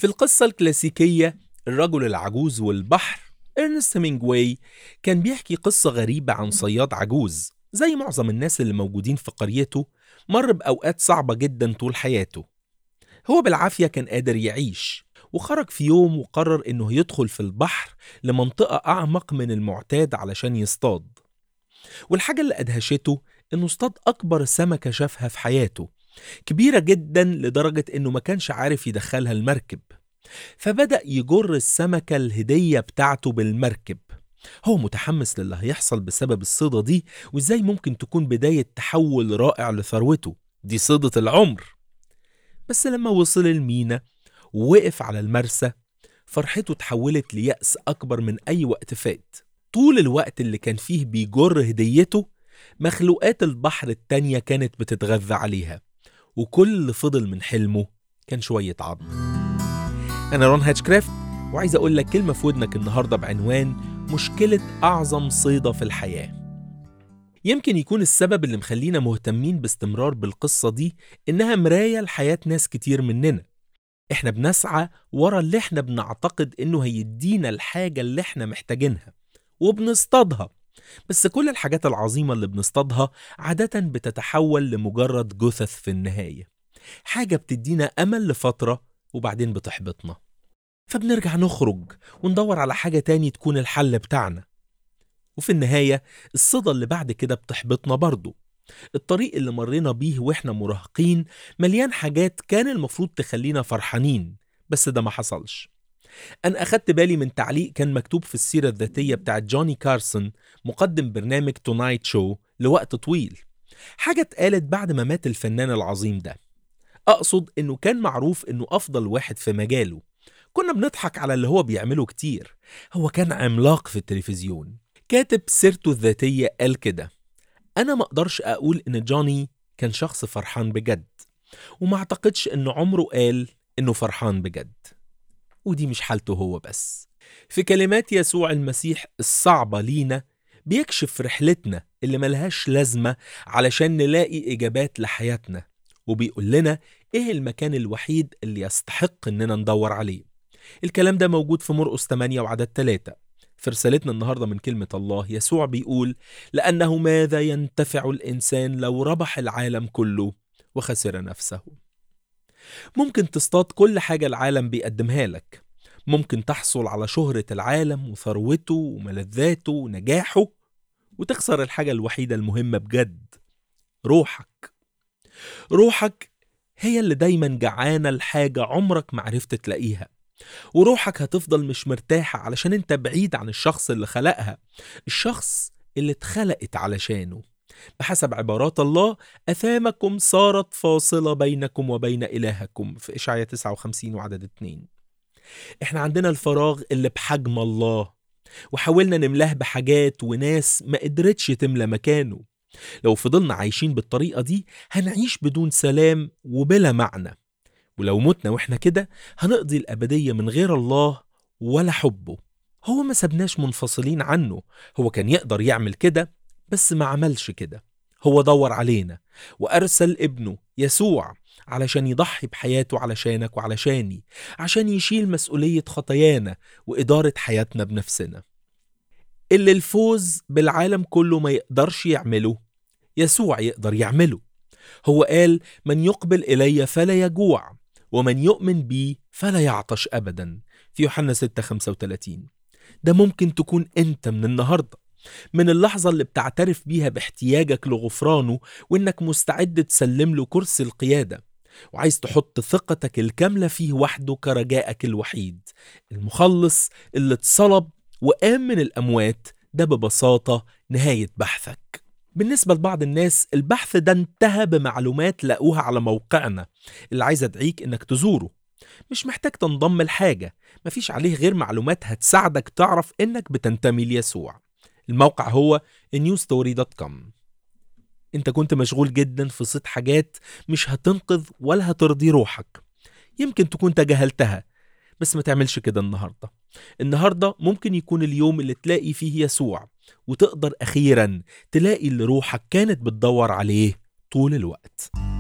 في القصة الكلاسيكية الرجل العجوز والبحر إرنست هيمنجواي كان بيحكي قصة غريبة عن صياد عجوز زي معظم الناس اللي موجودين في قريته مر بأوقات صعبة جدا طول حياته هو بالعافية كان قادر يعيش وخرج في يوم وقرر إنه يدخل في البحر لمنطقة أعمق من المعتاد علشان يصطاد والحاجة اللي أدهشته إنه اصطاد أكبر سمكة شافها في حياته كبيرة جدا لدرجة إنه ما كانش عارف يدخلها المركب فبدأ يجر السمكة الهدية بتاعته بالمركب هو متحمس للي هيحصل بسبب الصيدة دي وإزاي ممكن تكون بداية تحول رائع لثروته دي صيدة العمر بس لما وصل المينا ووقف على المرسى فرحته اتحولت ليأس أكبر من أي وقت فات طول الوقت اللي كان فيه بيجر هديته مخلوقات البحر التانية كانت بتتغذى عليها وكل اللي فضل من حلمه كان شوية عظم أنا رون هاتشكرافت وعايز أقول لك كلمة في ودنك النهاردة بعنوان مشكلة أعظم صيدة في الحياة يمكن يكون السبب اللي مخلينا مهتمين باستمرار بالقصة دي إنها مراية لحياة ناس كتير مننا إحنا بنسعى ورا اللي إحنا بنعتقد إنه هيدينا الحاجة اللي إحنا محتاجينها وبنصطادها بس كل الحاجات العظيمة اللي بنصطادها عادة بتتحول لمجرد جثث في النهاية حاجة بتدينا أمل لفترة وبعدين بتحبطنا فبنرجع نخرج وندور على حاجة تاني تكون الحل بتاعنا وفي النهاية الصدى اللي بعد كده بتحبطنا برضه الطريق اللي مرينا بيه واحنا مراهقين مليان حاجات كان المفروض تخلينا فرحانين بس ده ما حصلش أنا أخدت بالي من تعليق كان مكتوب في السيرة الذاتية بتاعت جوني كارسون مقدم برنامج تونايت شو لوقت طويل حاجة اتقالت بعد ما مات الفنان العظيم ده أقصد إنه كان معروف إنه أفضل واحد في مجاله كنا بنضحك على اللي هو بيعمله كتير هو كان عملاق في التلفزيون كاتب سيرته الذاتية قال كده أنا ما أقدرش أقول إن جوني كان شخص فرحان بجد وما أعتقدش إنه عمره قال إنه فرحان بجد ودي مش حالته هو بس في كلمات يسوع المسيح الصعبة لينا بيكشف رحلتنا اللي ملهاش لازمة علشان نلاقي إجابات لحياتنا وبيقول لنا إيه المكان الوحيد اللي يستحق إننا ندور عليه الكلام ده موجود في مرقس 8 وعدد 3 في رسالتنا النهاردة من كلمة الله يسوع بيقول لأنه ماذا ينتفع الإنسان لو ربح العالم كله وخسر نفسه ممكن تصطاد كل حاجة العالم بيقدمها لك ممكن تحصل على شهرة العالم وثروته وملذاته ونجاحه وتخسر الحاجة الوحيدة المهمة بجد روحك روحك هي اللي دايما جعانة لحاجة عمرك معرفت تلاقيها وروحك هتفضل مش مرتاحة علشان انت بعيد عن الشخص اللي خلقها الشخص اللي اتخلقت علشانه بحسب عبارات الله أثامكم صارت فاصلة بينكم وبين إلهكم في إشعياء 59 وعدد 2 إحنا عندنا الفراغ اللي بحجم الله وحاولنا نملاه بحاجات وناس ما قدرتش تملى مكانه لو فضلنا عايشين بالطريقة دي هنعيش بدون سلام وبلا معنى ولو متنا واحنا كده هنقضي الأبدية من غير الله ولا حبه هو ما سبناش منفصلين عنه هو كان يقدر يعمل كده بس ما عملش كده هو دور علينا وأرسل ابنه يسوع علشان يضحي بحياته علشانك وعلشاني عشان يشيل مسؤولية خطايانا وإدارة حياتنا بنفسنا اللي الفوز بالعالم كله ما يقدرش يعمله يسوع يقدر يعمله هو قال من يقبل إلي فلا يجوع ومن يؤمن بي فلا يعطش أبدا في يوحنا 6 35 ده ممكن تكون أنت من النهاردة من اللحظة اللي بتعترف بيها باحتياجك لغفرانه وإنك مستعد تسلم له كرسي القيادة وعايز تحط ثقتك الكاملة فيه وحده كرجائك الوحيد المخلص اللي اتصلب وقام من الأموات ده ببساطة نهاية بحثك بالنسبة لبعض الناس البحث ده انتهى بمعلومات لقوها على موقعنا اللي عايز أدعيك إنك تزوره مش محتاج تنضم لحاجة مفيش عليه غير معلومات هتساعدك تعرف إنك بتنتمي ليسوع الموقع هو newstory.com انت كنت مشغول جدا في صيد حاجات مش هتنقذ ولا هترضي روحك يمكن تكون تجاهلتها بس ما تعملش كده النهارده النهارده ممكن يكون اليوم اللي تلاقي فيه يسوع وتقدر اخيرا تلاقي اللي روحك كانت بتدور عليه طول الوقت